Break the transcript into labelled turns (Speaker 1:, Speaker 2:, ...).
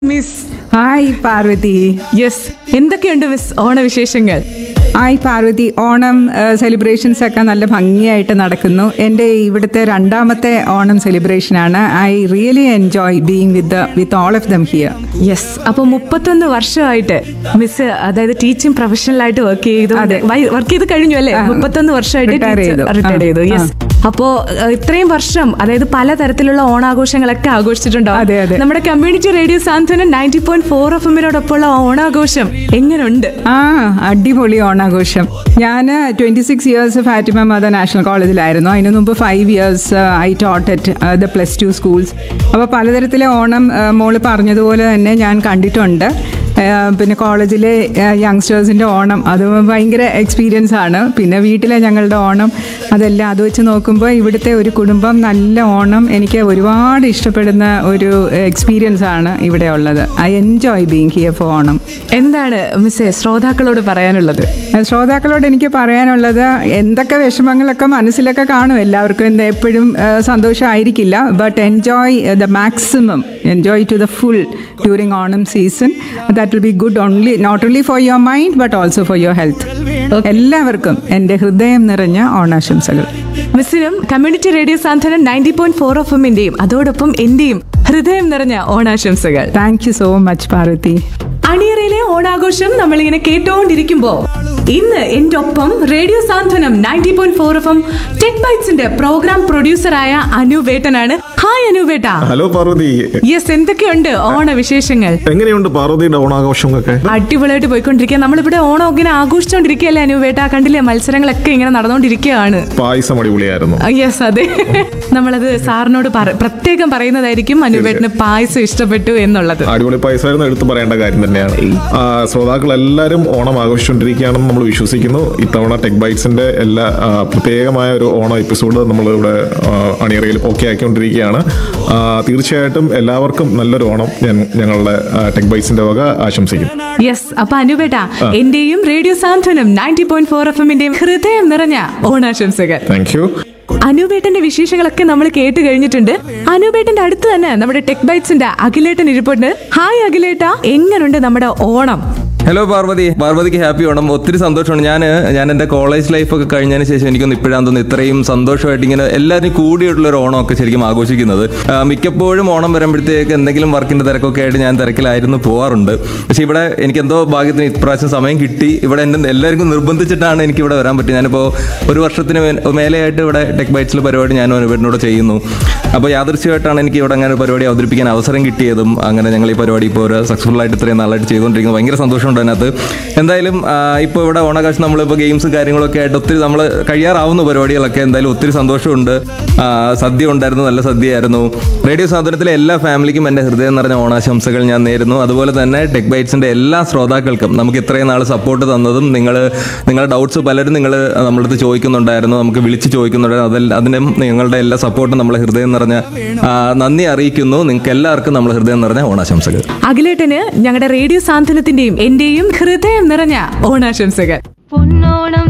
Speaker 1: Miss
Speaker 2: hi Parvathi
Speaker 1: yes എന്തൊക്കെയുണ്ട് miss ഓണവിശേഷങ്ങൾ
Speaker 2: hi Parvathi Onam celebrations ഒക്കെ നല്ല ഭംഗിയായിട്ട് നടക്കുന്നു എൻ്റെ ഇവിടുത്തെ രണ്ടാമത്തെ ഓണം സെലിബ്രേഷനാണ് I really enjoy being with with all of them here
Speaker 1: yes അപ്പൊ മുപ്പത്തൊന്ന് വർഷമായിട്ട് മിസ് അതായത് ടീച്ചിങ് പ്രൊഫഷണലായിട്ട് വർക്ക് ചെയ്തു
Speaker 2: അതെ.
Speaker 1: വർക്ക് ചെയ്ത് കഴിഞ്ഞു അല്ലേ
Speaker 2: ആ.
Speaker 1: മുപ്പത്തൊന്ന് വർഷമായിട്ട്
Speaker 2: Retire ചെയ്തു.
Speaker 1: റിട്ടയർ
Speaker 2: ആ.
Speaker 1: ചെയ്തു യെസ് അപ്പോ അഹ്, ഇത്രയും വർഷം അതായത് പലതരത്തിലുള്ള ഓണാഘോഷങ്ങളൊക്കെ ആഘോഷിച്ചിട്ടുണ്ടോ
Speaker 2: അതെ, അതെ.
Speaker 1: നമ്മുടെ community radio Santhwanam ninety point four F എമ്മിനോടൊപ്പമുള്ള ഓണാഘോഷം എങ്ങനെയുണ്ട്
Speaker 2: ആ അടിപൊളി ഓണാഘോഷം ഞാൻ twenty six years Fatima mother national കോളേജിലായിരുന്നു അതിന് മുമ്പ് five years I taught at the plus two schools അപ്പോൾ പലതരത്തിലെ ഓണം ആ, മോള് പറഞ്ഞതുപോലെ തന്നെ ഞാൻ കണ്ടിട്ടുണ്ട് ആ, പിന്നെ കോളേജിലെ യങ്സ്റ്റേഴ്സിൻ്റെ ഓണം അത് ഭയങ്കര എക്സ്പീരിയൻസ് ആണ് പിന്നെ വീട്ടിലെ ഞങ്ങളുടെ ഓണം അതെല്ലാം അത് വെച്ച് നോക്കുമ്പോൾ ഇവിടുത്തെ ഒരു കുടുംബം നല്ല ഓണം എനിക്ക് ഒരുപാട് ഇഷ്ടപ്പെടുന്ന ഒരു എക്സ്പീരിയൻസ് ആണ് ഇവിടെ ഉള്ളത് I enjoy being here for Onam
Speaker 1: എന്താണ് മിസ്സേ ശ്രോതാക്കളോട് പറയാനുള്ളത്
Speaker 2: ശ്രോതാക്കളോട് എനിക്ക് പറയാനുള്ളത് എന്തൊക്കെ വിഷമങ്ങളൊക്കെ മനസ്സിലൊക്കെ കാണും എല്ലാവർക്കും എന്താ എപ്പോഴും സന്തോഷമായിരിക്കില്ല but enjoy the maximum enjoy to the full during Onam season that will be good only not only for your mind but also for your health എല്ലാവർക്കും എൻ്റെ ഹൃദയം നിറഞ്ഞ ഓണാശംസകൾ
Speaker 1: മിസ്സിനും community radio Santhwanam ninety point four F എമ്മിന്റെയും അതോടൊപ്പം എന്റെയും ഹൃദയം നിറഞ്ഞ ഓണാശംസകൾ
Speaker 2: thank you so much Parvathi
Speaker 1: അണിയറയിലെ ഓണാഘോഷം നമ്മളിങ്ങനെ കേട്ടോണ്ടിരിക്കുമ്പോ ഇന്ന് എന്റെ ഒപ്പം radio Santhwanam ninety point four F M tech ബൈറ്റ്സിന്റെ program പ്രൊഡ്യൂസറായ അനുവേട്ടനാണ് ഹായ് അനുവേട്ട
Speaker 3: ഹലോ പാർവതി
Speaker 1: യെസ് എന്തൊക്കെയുണ്ട് ഓണ വിശേഷങ്ങൾ
Speaker 3: എങ്ങനെയുണ്ട് പാർവതിയുടെ ഓണാഘോഷമൊക്കെ
Speaker 1: അടിപൊളിയായിട്ട് പോയിക്കൊണ്ടിരിക്കുക നമ്മളിവിടെ ഓണം ഇങ്ങനെ ആഘോഷിച്ചോണ്ടിരിക്കുകയല്ലേ അനുവേട്ട കണ്ടില്ലേ മത്സരങ്ങളൊക്കെ ഇങ്ങനെ നടന്നുകൊണ്ടിരിക്കുകയാണ്
Speaker 3: പായസം അടിപൊളിയായിരുന്നു
Speaker 1: യെസ് അതെ നമ്മളത് സാറിനോട് പറ- പ്രത്യേകം പറയുന്നതായിരിക്കും അനുവേട്ടന് പായസം ഇഷ്ടപ്പെട്ടു എന്നുള്ളത്
Speaker 3: അടിപൊളി പായസമായിരുന്നു എടുത്തു പറയേണ്ട കാര്യം തന്നെയാണ് ആ, ശ്രോതാക്കൾ എല്ലാവരും ഓണം ആഘോഷിച്ചുകൊണ്ടിരിക്കുകയാണെന്ന് നമ്മൾ വിശ്വസിക്കുന്നു ഇത്തവണ ടെക് ബൈറ്റ്സിന്റെ എല്ലാ ആ, പ്രത്യേകമായ ഒരു ഓണം എപ്പിസോഡ് നമ്മൾ ഇവിടെ ആ, അണിയറയിൽ ഓക്കെ ആക്കിക്കൊണ്ടിരിക്കുകയാണ് ആ, തീർച്ചയായിട്ടും എല്ലാവർക്കും നല്ലൊരു ഓണം ഞാൻ ഞങ്ങളുടെ ആ, ടെക് ബൈറ്റ്സിന്റെ വക ആശംസിക്കുന്നു
Speaker 1: യെസ് അപ്പൊ അനുവേട്ട എന്റെയും radio Santhwanam ninety point four F എമ്മിന്റെയും ഹൃദയം നിറഞ്ഞ ഓണാശംസകൾ
Speaker 3: താങ്ക് യു
Speaker 1: അനുപേട്ടന്റെ വിശേഷങ്ങളൊക്കെ നമ്മൾ കേട്ട് കഴിഞ്ഞിട്ടുണ്ട് അനുപേട്ടന്റെ അടുത്ത് തന്നെ നമ്മുടെ ടെക് ബൈറ്റ്സിന്റെ അഖിലേട്ടൻ ഇരിപ്പുണ്ട് ഹായ് അഖിലേട്ട എങ്ങനുണ്ട് നമ്മുടെ ഓണം
Speaker 4: ഹലോ പാർവതി പാർവതിക്ക് ഹാപ്പി ഓണം ഒത്തിരി സന്തോഷമാണ് ഞാൻ ഞാൻ എൻ്റെ കോളേജ് ലൈഫൊക്കെ കഴിഞ്ഞതിന് ശേഷം എനിക്കൊന്ന് ഇപ്പോഴാണ് തോന്നുന്നു ഇത്രയും സന്തോഷമായിട്ട് ഇങ്ങനെ എല്ലാവരും കൂടിയിട്ടുള്ള ഒരു ഓണമൊക്കെ ശരിക്കും ആഘോഷിക്കുന്നത് ആ, മിക്കപ്പോഴും ഓണം വരുമ്പോഴത്തേക്ക് എന്തെങ്കിലും വർക്കിൻ്റെ തിരക്കൊക്കെ ആയിട്ട് ഞാൻ തിരക്കിലായിരുന്നു പോവാറുണ്ട് പക്ഷേ ഇവിടെ എനിക്ക് എന്തോ ഭാഗ്യത്തിന് ഇപ്രാവശ്യം സമയം കിട്ടി ഇവിടെ എന്നെ എല്ലാവർക്കും നിർബന്ധിച്ചിട്ടാണ് എനിക്ക് ഇവിടെ വരാൻ പറ്റി ഞാനിപ്പോൾ ഒരു വർഷത്തിന് മേ- മേലെയായിട്ട് ഇവിടെ ടെക് ബൈറ്റ്സിൽ പരിപാടി ഞാനും അനുപേട്ടനോട് ചെയ്യുന്നു അപ്പോൾ യാദൃശ്യമായിട്ടാണ് എനിക്ക് ഇവിടെ അങ്ങനെ ഒരു പരിപാടി അവതരിപ്പിക്കാൻ അവസരം കിട്ടിയതും അങ്ങനെ ഞങ്ങൾ ഈ പരിപാടി ഇപ്പോൾ ഒരു സക്സസ്ഫുൾ ആയിട്ട് ഇത്രയും നാളായിട്ട് ചെയ്തുകൊണ്ടിരിക്കുന്നത് ഭയങ്കര സന്തോഷമുണ്ട് അതിനകത്ത് എന്തായാലും ആ, ഇപ്പോൾ ഇവിടെ ഓണാകാശം നമ്മളിപ്പോൾ ഗെയിംസും കാര്യങ്ങളൊക്കെ ആയിട്ട് ഒത്തിരി നമ്മൾ കഴിയാറാവുന്ന പരിപാടികളൊക്കെ എന്തായാലും ഒത്തിരി സന്തോഷമുണ്ട് ആ, സദ്യ ഉണ്ടായിരുന്നു നല്ല സദ്യയായിരുന്നു റേഡിയോ സാധനത്തിലെ എല്ലാ ഫാമിലിക്കും എൻ്റെ ഹൃദയം നിറഞ്ഞ ഓണാശംസകൾ ഞാൻ നേരുന്നു അതുപോലെ തന്നെ ടെക് ബൈറ്റ്സിൻ്റെ എല്ലാ ശ്രോതാക്കൾക്കും നമുക്ക് ഇത്രയും നാൾ സപ്പോർട്ട് തന്നതും നിങ്ങൾ നിങ്ങളുടെ ഡൗട്ട്സ് പലരും നിങ്ങൾ നമ്മുടെ അടുത്ത് ചോദിക്കുന്നുണ്ടായിരുന്നു നമുക്ക് വിളിച്ച് ചോദിക്കുന്നുണ്ടായിരുന്നു അതിൽ അതിനും നിങ്ങളുടെ എല്ലാ സപ്പോർട്ടും നമ്മളെ ഹൃദയം നിറഞ്ഞ ആ, നന്ദി അറിയിക്കുന്നു നിങ്ങൾക്ക് എല്ലാവർക്കും നമ്മൾ ഹൃദയം നിറഞ്ഞ ഓണാശംസകൾ
Speaker 1: അഖിലേട്ടന് ഞങ്ങളുടെ റേഡിയോ സാന്ത്വനത്തിന്റെയും എന്റെയും ഹൃദയം നിറഞ്ഞ ഓണാശംസകൾ
Speaker 5: പൊന്നോണം